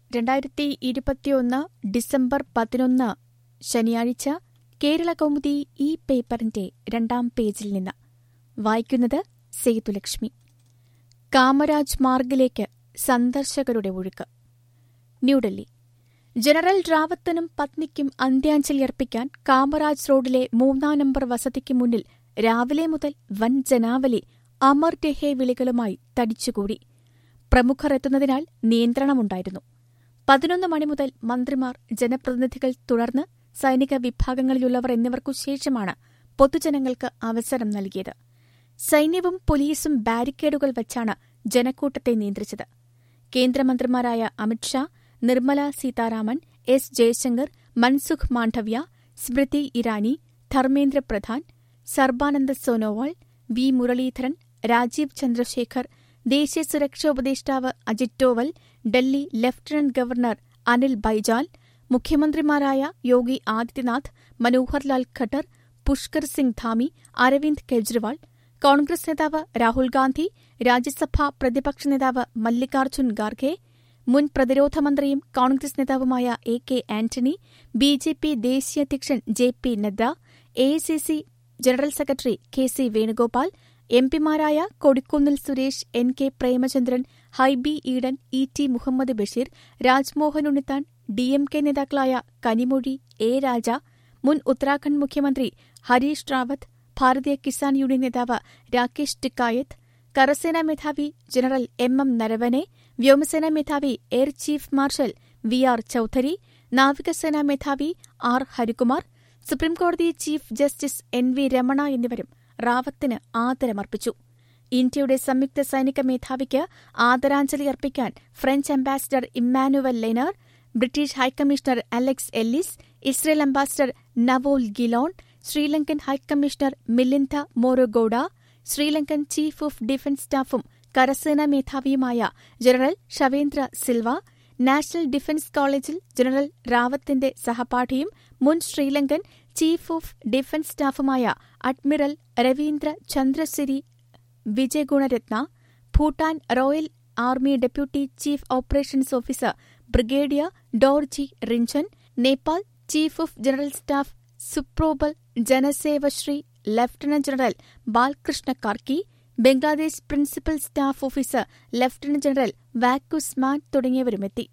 രണ്ടായിരത്തി ഇരുപത്തിയൊന്ന് ഡിസംബർ പതിനൊന്ന് ശനിയാഴ്ച കേരള കൗമുദി ഈ പേപ്പറിന്റെ രണ്ടാം പേജിൽ നിന്ന് വായിക്കുന്നത് സേതുലക്ഷ്മി കാമരാജ് മാർഗിലേക്ക് സന്ദർശകരുടെ ഒഴുക്ക് ന്യൂഡൽഹി ജനറൽ റാവത്തിനും പത്നിക്കും അന്ത്യാഞ്ജലി അർപ്പിക്കാൻ കാമരാജ് റോഡിലെ മൂന്നാം നമ്പർ വസതിക്ക് മുന്നിൽ രാവിലെ മുതൽ വൻ ജനാവലി അമർ രഹേ വിളികളുമായി തടിച്ചുകൂടി പ്രമുഖർ എത്തുന്നതിനാൽ നിയന്ത്രണമുണ്ടായിരുന്നു പതിനൊന്ന് മണി മുതൽ മന്ത്രിമാർ ജനപ്രതിനിധികൾ തുടർന്ന് സൈനിക വിഭാഗങ്ങളിലുള്ളവർ എന്നിവർക്കു ശേഷമാണ് പൊതുജനങ്ങൾക്ക് അവസരം നൽകിയത് സൈന്യവും പോലീസും ബാരിക്കേഡുകൾ വച്ചാണ് ജനക്കൂട്ടത്തെ നിയന്ത്രിച്ചത് കേന്ദ്രമന്ത്രിമാരായ അമിത്ഷാ നിർമ്മല സീതാരാമൻ എസ് ജയശങ്കർ മൻസുഖ് മാണ്ഡവ്യ സ്മൃതി ഇറാനി ധർമ്മേന്ദ്ര പ്രധാൻ സർബാനന്ദ സോനോവാൾ വി മുരളീധരൻ രാജീവ് ചന്ദ്രശേഖർ ദേശീയ സുരക്ഷാ ഉപദേഷ്ടാവ് അജിത് ഡോവൽ ഡൽഹി ലഫ്റ്റനന്റ് ഗവർണർ അനിൽ ബൈജാൽ മുഖ്യമന്ത്രിമാരായ യോഗി ആദിത്യനാഥ് മനോഹർലാൽ ഖട്ടർ പുഷ്കർ സിംഗ് ധാമി അരവിന്ദ് കെജ്രിവാൾ കോൺഗ്രസ് നേതാവ് രാഹുൽ ഗാന്ധി രാജ്യസഭാ പ്രതിപക്ഷ നേതാവ് മല്ലികാർജ്ജുൻ ഖാർഗെ മുൻ പ്രതിരോധ മന്ത്രിയും കോൺഗ്രസ് നേതാവുമായ A K Antony B J P ദേശീയ അധ്യക്ഷൻ J P Nadda A I C C general secretary K C Venugopal എംപിമാരായ Kodikunnil Suresh N K Premachandran Hibi Eden E T Muhammad Basheer Rajmohan Unnithan D M K നേതാക്കളായ കനിമൊഴി എ രാജ മുൻ ഉത്തരാഖണ്ഡ് മുഖ്യമന്ത്രി ഹരീഷ് റാവത്ത് ഭാരതീയ കിസാൻ യൂണിയൻ നേതാവ് രാകേഷ് ടിക്കായത്ത് കരസേനാ മേധാവി ജനറൽ എം എം നരവനെ വ്യോമസേനാ മേധാവി air chief marshal V R Chaudhari നാവികസേനാ മേധാവി ആർ ഹരികുമാർ സുപ്രീംകോടതി chief justice N V Ramana എന്നിവരും റാവത്തിന് ആദരമർപ്പിച്ചു ഇന്ത്യയുടെ സംയുക്ത സൈനിക മേധാവിക്ക് ആദരാഞ്ജലി അർപ്പിക്കാൻ French ambassador Emmanuel Lenain British high commissioner Alex Ellis Israel ambassador Naor Gilon Sri Lankan high commissioner Milinda Moragoda Sri Lankan chief of defence സ്റ്റാഫും കരസേനാ മേധാവിയുമായ general Shavendra Silva national defence കോളേജിൽ ജനറൽ റാവത്തിന്റെ സഹപാഠിയും മുൻ ശ്രീലങ്കൻ ചീഫ് ഓഫ് ഡിഫൻസ് സ്റ്റാഫുമായ admiral Ravindra ചന്ദ്രസിരി വിജയഗുണരത്ന Bhutan royal army deputy chief operations officer brigadier Dorji Rinchen Nepal chief of general staff Suprabal Janasewashree lieutenant general Balkrishna Karki Bangladesh principal staff officer lieutenant general Wakeruzzaman തുടങ്ങിയവരുമെത്തി